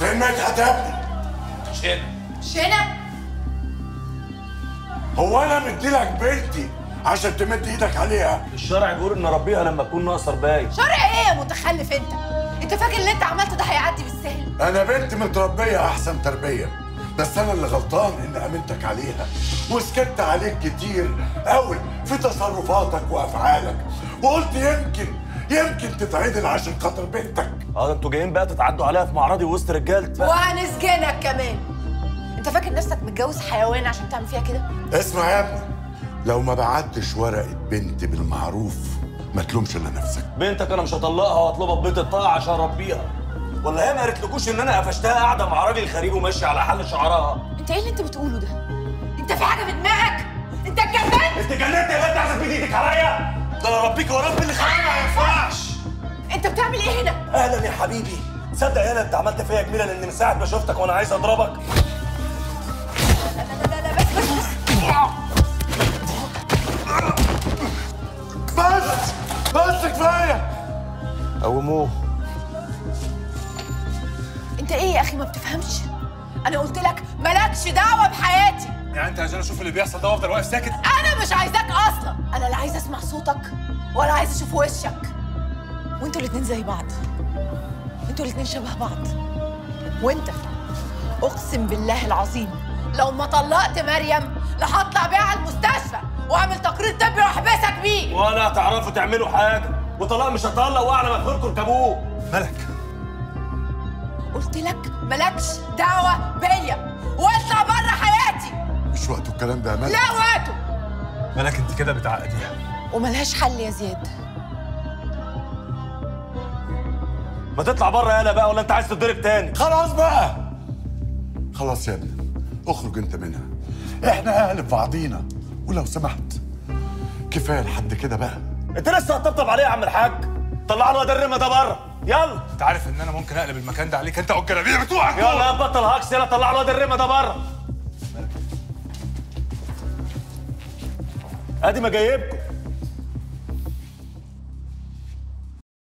فين مدحت يا ابني؟ شنو شنب هو انا مديلك بنتي عشان تمد ايدك عليها الشرع بيقول ان ربيها لما تكون ناقصه رباية شرع ايه يا متخلف انت انت فاكر اللي انت عملته ده هيعدي بالسهل انا بنت متربيه احسن تربيه بس انا اللي غلطان ان امنتك عليها وسكت عليك كتير قوي في تصرفاتك وافعالك وقلت يمكن يمكن تتعدل عشان خاطر بنتك اه ده انتوا جايين بقى تتعدوا عليها في معرضي وسط رجالتي وهنسجنك كمان انت فاكر نفسك متجوز حيوان عشان تعمل فيها كده اسمع يا ابني لو ما بعتش ورقه بنت بالمعروف ما تلومش الا نفسك بنتك انا مش هطلقها واطلبها ببيت الطاعه عشان اربيها ولا هي ما قالتلكوش ان انا قفشتها قاعده مع راجل غريب وماشي على حل شعرها انت ايه اللي انت بتقوله ده انت في حاجه في دماغك انت اتجننت انت جننت يا بنت عايزه تمد ايدك عليا ده انا ربيك ورب اللي خلاني ما ينفعش انت بتعمل ايه هنا اهلا يا حبيبي تصدق يالا انت عملت فيا جميله لان من ساعه ما شفتك وانا عايز اضربك لا لا لا لا بس بس بس بس بس كفايه قوموه انت ايه يا اخي ما بتفهمش انا قلت لك مالكش دعوه بحياتي يعني انت عايزين اشوف اللي بيحصل ده وافضل واقف ساكت انا مش عايزاك اصلا انا لا عايزه اسمع صوتك ولا عايزه اشوف وشك وانتوا الاتنين زي بعض انتوا الاتنين شبه بعض وانت اقسم بالله العظيم لو ما طلقت مريم لهطلع بيها على المستشفى واعمل تقرير طبي واحبسك بيه ولا هتعرفوا تعملوا حاجه وطلاق مش هطلق واعلى ما تفكروا تركبوه ملك قلت لك مالكش دعوه بيا واطلع بره حياتي مش وقته الكلام ده يا مالك لا وقته ملك انت كده بتعقديها وملهاش حل يا زياد ما تطلع بره يالا بقى ولا انت عايز تتضرب تاني خلاص بقى خلاص يا ابني اخرج انت منها احنا اهل في بعضينا ولو سمحت كفايه لحد كده بقى انت لسه هتطبطب عليه يا عم الحاج طلع له الرمه ده بره يلا انت عارف ان انا ممكن اقلب المكان ده عليك انت والجلابيه بتوعك يلا دول. يا بطل هاكس يلا طلع له الرمه ده بره ادي ما جايبكم